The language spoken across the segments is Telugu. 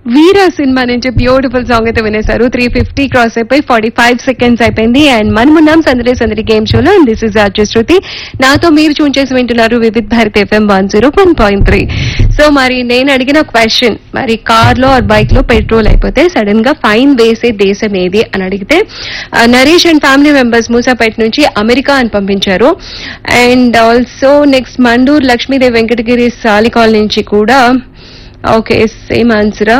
వీరా సినిమా నుంచి బ్యూటిఫుల్ సాంగ్ అయితే వినేశారు త్రీ ఫిఫ్టీ క్రాస్ అయిపోయి ఫార్టీ ఫైవ్ సెకండ్స్ అయిపోయింది అండ్ మనమున్నాం సందడి సందడి గేమ్ షోలో and this is RJ Shruti నాతో మీరు చూన్ చేసి వింటున్నారు Vividh Bharat FM one zero one point three so మరి నేను అడిగిన క్వశ్చన్ మరి కార్ లో ఆర్ బైక్ లో పెట్రోల్ అయిపోతే సడన్ గా ఫైన్ వేసే దేశం ఏది అని అడిగితే ఆ, Naresh and family members Moosapet నుంచి అమెరికా అని పంపించారు and also next Mandur Lakshmidevi Venkatagiri Salikal నుంచి కూడా ఓకే సేమ్ ఆన్సరా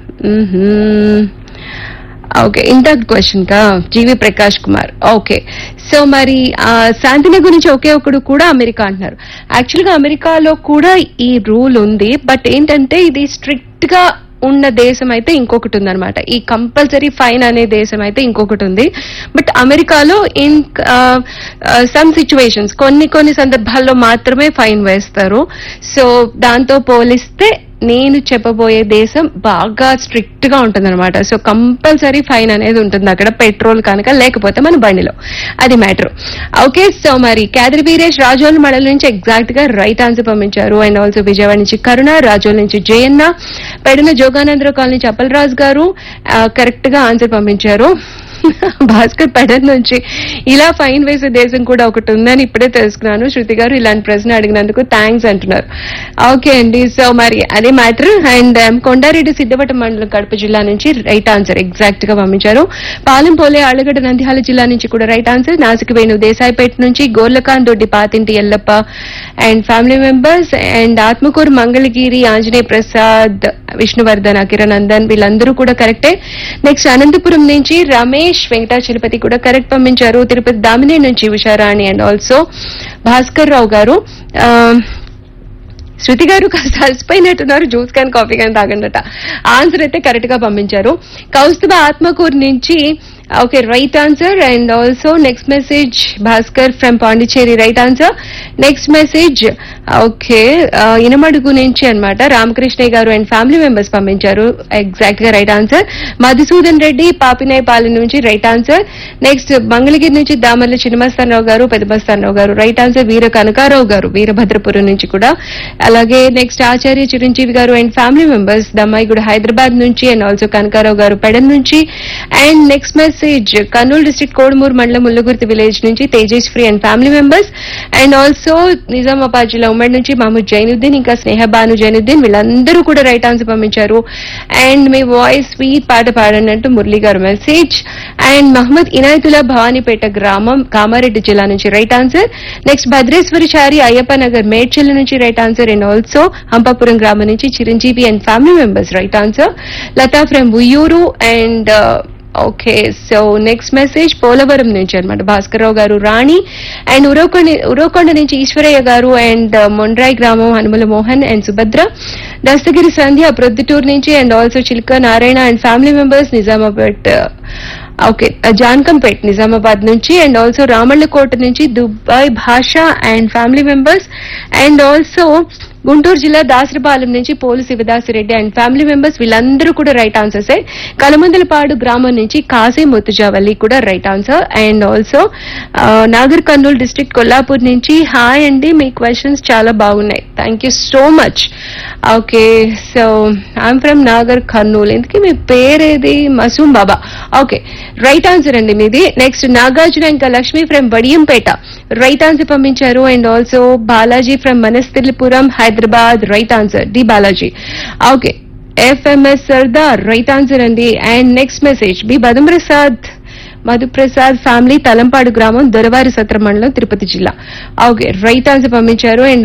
ఓకే ఇంటర్ క్వశ్చన్ కా G V Prakash Kumar okay so మరి ఆ, శాంతినగర్ నుంచి ఒకే ఒకడు కూడా అమెరికా అంటున్నారు యాక్చువల్ గా అమెరికాలో కూడా ఈ రూల్ ఉంది బట్ ఏంటంటే ఇది స్ట్రిక్ట్ గా ఉన్న దేశం అయితే ఇంకొకటి ఉందన్నమాట ఈ కంపల్సరీ ఫైన్ అనే దేశం అయితే ఇంకొకటి ఉంది బట్ అమెరికాలో ఇన్ సమ్ సిచ్యువేషన్స్ కొన్ని కొన్ని సందర్భాల్లో మాత్రమే ఫైన్ వేస్తారు సో దాంతో పోలిస్తే నేను చెప్పబోయే దేశం బాగా స్ట్రిక్ట్ గా ఉంటుందన్నమాట సో కంపల్సరీ ఫైన్ అనేది ఉంటుంది అక్కడ పెట్రోల్ కనుక లేకపోతే మన బండిలో అది మ్యాటర్ ఓకే సో మరి కేదరి వీరేష్ రాజోల్ మండలం నుంచి ఎగ్జాక్ట్ గా రైట్ ఆన్సర్ పంపించారు అండ్ ఆల్సో విజయవాడ నుంచి కరుణ రాజోల్ నుంచి జయన్న పెడిన జోగానంద్ర కాలనీ నుంచి అప్పలరాజు గారు కరెక్ట్ గా ఆన్సర్ పంపించారు భాస్కర్ పెడన్ నుంచి ఇలా ఫైన్ వేసే దేశం కూడా ఒకటి ఉందని ఇప్పుడే తెలుసుకున్నాను శృతి గారు ఇలాంటి ప్రశ్న అడిగినందుకు థ్యాంక్స్ అంటున్నారు ఓకే అండి సో మరి అదే మ్యాటర్ అండ్ కొండారెడ్డి సిద్ధవట మండలం కడప జిల్లా నుంచి రైట్ ఆన్సర్ ఎగ్జాక్ట్ గా పంపించారు పాలెంపోలే ఆళ్లగడ్డ నంద్యాల జిల్లా నుంచి కూడా రైట్ ఆన్సర్ నాసిక వేణు దేశాయిపేట నుంచి Gorlakan Doddi Pathinti Yellappa and family members and Atmakur Mangalagiri Anjaneya Prasad Vishnuvardhan Akiranandan వీళ్ళందరూ కూడా కరెక్టే నెక్స్ట్ అనంతపురం నుంచి రమేష్ వెంకటాచలపతి కూడా కరెక్ట్ పంపించారు తిరుపతి దామిని నుంచి ఉషారాణి అండ్ ఆల్సో భాస్కర్ రావు గారు ఆ, శృతి గారు కాస్త అలసిపోయినట్టున్నారు జ్యూస్ కానీ కాఫీ కానీ తాగండట ఆన్సర్ అయితే కరెక్ట్ గా పంపించారు కౌస్తుభ ఆత్మకూరు నుంచి okay right answer and also next message Bhaskar from Pondicherry right answer next message okay Inamadugu నుంచి అన్నమాట రామకృష్ణయ్య గారు అండ్ ఫ్యామిలీ మెంబర్స్ పంపించారు ఎగ్జాక్ట్ గా రైట్ ఆన్సర్ మధుసూదన్ రెడ్డి పాపినేపాలెం నుంచి రైట్ ఆన్సర్ నెక్స్ట్ మంగళగిరి నుంచి దామర్ల చిన్నమస్తానరావు గారు పెద్దమస్తానరావు గారు రైట్ ఆన్సర్ వీర కనకారావు గారు వీరభద్రపురం నుంచి కూడా అలాగే నెక్స్ట్ ఆచార్య చిరంజీవి గారు and family members Dammaiguda Hyderabad నుంచి అండ్ ఆల్సో కనకారావు గారు పెడన్ నుంచి and next message Kurnool district Kodumur మండలం ముల్లగుర్తి విలేజ్ నుంచి Tejaswi and family members and also Nizamabad జిల్లా ఉమ్మడి నుంచి మహమూద్ జైనుద్దీన్ ఇంకా స్నేహ బాను జైనుద్దీన్ వీళ్ళందరూ కూడా రైట్ ఆన్సర్ పంపించారు అండ్ మీ వాయిస్ స్వీట్ పాట పాడండి అంటూ మురళి గారు మెసేజ్ అండ్ మహమ్మద్ ఇనాయతుల్లా భవానీపేట గ్రామం కామారెడ్డి జిల్లా నుంచి right answer next Bhadreswarachari Ayyappa Nagar Medchal నుంచి right answer and also Hampapuram గ్రామం నుంచి Chiranjeevi and family members right answer Latha from Uyyuru and okay so next message Polavaram నుంచి అనమాట భాస్కర్రావు గారు రాణి అండ్ ఉరవకొండ ఉరవకొండ నుంచి ఈశ్వరయ్య గారు అండ్ మొండ్రాయి గ్రామం హనుమల మోహన్ అండ్ సుభద్ర దస్తగిరి సంధ్య ప్రొద్దుటూరు నుంచి and also Chilka Narayana and family members Nizamabad okay Jankampet Nizamabad నుంచి అండ్ ఆల్సో రామళ్ళకోట నుంచి Dubai Basha and family members and also Guntur జిల్లా దాసరిపాలెం నుంచి Polu Sivadasireddy and family members వీళ్ళందరూ కూడా రైట్ ఆన్సర్స్ కలమందలపాడు గ్రామం నుంచి కాసే ముత్తుజావల్లి కూడా right answer and also Nagar Kurnool district Kollapur నుంచి హాయ్ అండి మీ క్వశ్చన్స్ చాలా బాగున్నాయి thank you so much okay so I'm from Nagar Kurnool ఇందుకే మీ పేరేది Masoom Baba okay right answer అండి మీది నెక్స్ట్ నాగార్జున ఇంకా Lakshmi from Badiyampet right answer పంపించారు and also Balaji from Manasthilpuram Hyderabad right answer D Balaji okay FMS Sardar right answer అండి and next message B Badumprasad Madhu Prasad family Thalampadu గ్రామం దొరవారి సత్ర మండలం తిరుపతి జిల్లా ఓకే రైట్ ఆన్సర్ పంపించారు అండ్